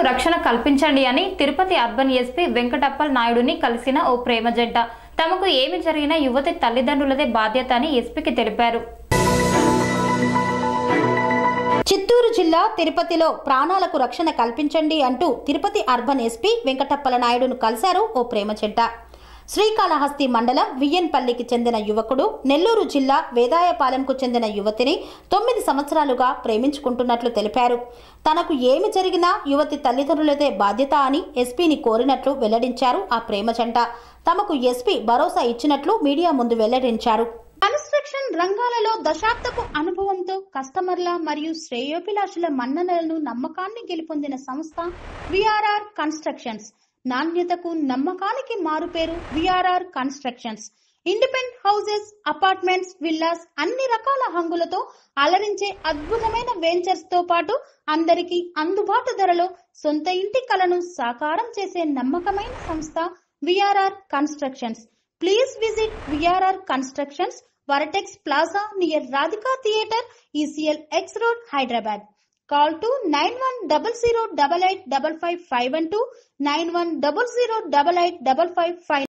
రక్షణ కల్పించండి అని తిరుపతి అర్బన్ ఎస్పీ వెంకటప్పల్ నాయుడుని కలిసిన ఓ ప్రేమ జంట తమకు ఏమి జరిగినా యువతి తల్లిదండ్రులదే బాధ్యత అని ఎస్పీకి తెలిపారు చిత్తూరు జిల్లా తిరుపతిలో ప్రాణాలకు రక్షణ కల్పించండి అంటూ తిరుపతి అర్బన్ ఎస్పీ వెంకటప్పల నాయుడును కలిశారు ఓ ప్రేమ చెంట శ్రీకాళహస్తి మండలం వియ్యన్పల్లికి చెందిన యువకుడు నెల్లూరు జిల్లా వేదాయపాలెంకు చెందిన యువతిని తొమ్మిది సంవత్సరాలుగా ప్రేమించుకుంటున్నట్లు తెలిపారు తనకు ఏమి జరిగినా యువతి తల్లిదండ్రులదే బాధ్యత అని ఎస్పీని కోరినట్లు వెల్లడించారు ఆ ప్రేమ జంట తమకు ఎస్పీ భరోసా ఇచ్చినట్లు మీడియా ముందు వెల్లడించారు కన్స్ట్రక్షన్ రంగాలలో దశాబ్దపు అనుభవంతో కస్టమర్ల మరియు శ్రేయోభిలాషుల మన్ననలను నమ్మకాన్ని గెలుపొందిన సంస్థ విఆర్ఆర్ కన్స్ట్రక్షన్స్ నాణ్యతకు నమ్మకానికి మారుపేరు VRR constructions independent houses apartments villas అన్ని రకాల హంగులతో అలరించే అద్భుతమైన వెంచర్స్ తో పాటు అందరికీ అందుబాటు ధరలో సొంత ఇంటి కలను సాకారం చేసే నమ్మకమైన సంస్థ VRR constructions please visit VRR constructions Vertex Plaza near Radhika theatre ECIL X road Hyderabad call to nine one double zero double eight double five five one two nine one double zero double eight double five five